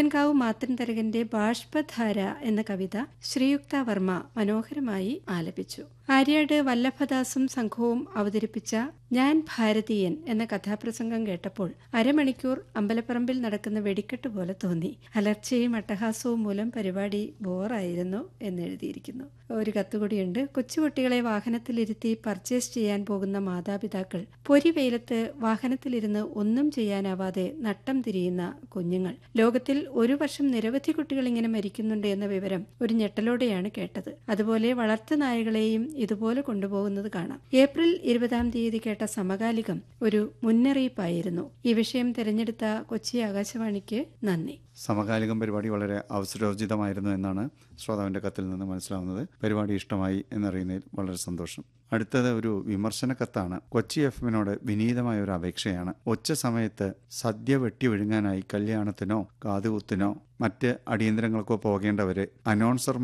ആറൻകാവ് മാത്തൻ തരകന്റെ ബാഷ്പധാര എന്ന കവിത ശ്രീയുക്ത വർമ്മ മനോഹരമായി ആലപിച്ചു ആര്യാട് വല്ലഭദാസും സംഘവും അവതരിപ്പിച്ച ഞാൻ ഭാരതീയൻ എന്ന കഥാപ്രസംഗം കേട്ടപ്പോൾ അരമണിക്കൂർ അമ്പലപ്പറമ്പിൽ നടക്കുന്ന വെടിക്കെട്ട് പോലെ തോന്നി അലർച്ചയും അട്ടഹാസവും മൂലം പരിപാടി ബോറായിരുന്നു എന്നെഴുതിയിരിക്കുന്നു ഒരു കത്തുകൂടിയുണ്ട് കൊച്ചുകുട്ടികളെ വാഹനത്തിലിരുത്തി പർച്ചേസ് ചെയ്യാൻ പോകുന്ന മാതാപിതാക്കൾ പൊരി വെയിലത്ത് വാഹനത്തിലിരുന്ന് ഒന്നും ചെയ്യാനാവാതെ നട്ടം തിരിയുന്ന കുഞ്ഞുങ്ങൾ ലോകത്തിൽ ഒരു വർഷം നിരവധി കുട്ടികൾ ഇങ്ങനെ മരിക്കുന്നുണ്ട് എന്ന വിവരം ഒരു ഞെട്ടലോടെയാണ് കേട്ടത് അതുപോലെ വളർത്തു നായകളെയും ഇതുപോലെ കൊണ്ടുപോകുന്നത് കാണാം ഏപ്രിൽ ഇരുപതാം തീയതി കേട്ട സമകാലികം ഒരു മുന്നറിയിപ്പായിരുന്നു ഈ വിഷയം തിരഞ്ഞെടുത്ത കൊച്ചി ആകാശവാണിക്ക് നന്ദി സമകാലികം പരിപാടി വളരെ അവസരോചിതമായിരുന്നു എന്നാണ് ശ്രോതാവിന്റെ കത്തിൽ നിന്ന് മനസ്സിലാവുന്നത് പരിപാടി ഇഷ്ടമായി എന്നറിയുന്നതിൽ വളരെ സന്തോഷം അടുത്തത് ഒരു വിമർശന കത്താണ് കൊച്ചി എഫ് എമ്മിനോട് വിനീതമായ ഒരു അപേക്ഷയാണ് ഒച്ച സമയത്ത് സദ്യ വെട്ടി വിഴുങ്ങാനായി കല്യാണത്തിനോ കാതുകുത്തിനോ മറ്റ് അടിയന്തരങ്ങൾക്കോ പോകേണ്ടവരെ അനൗൺസർമാർ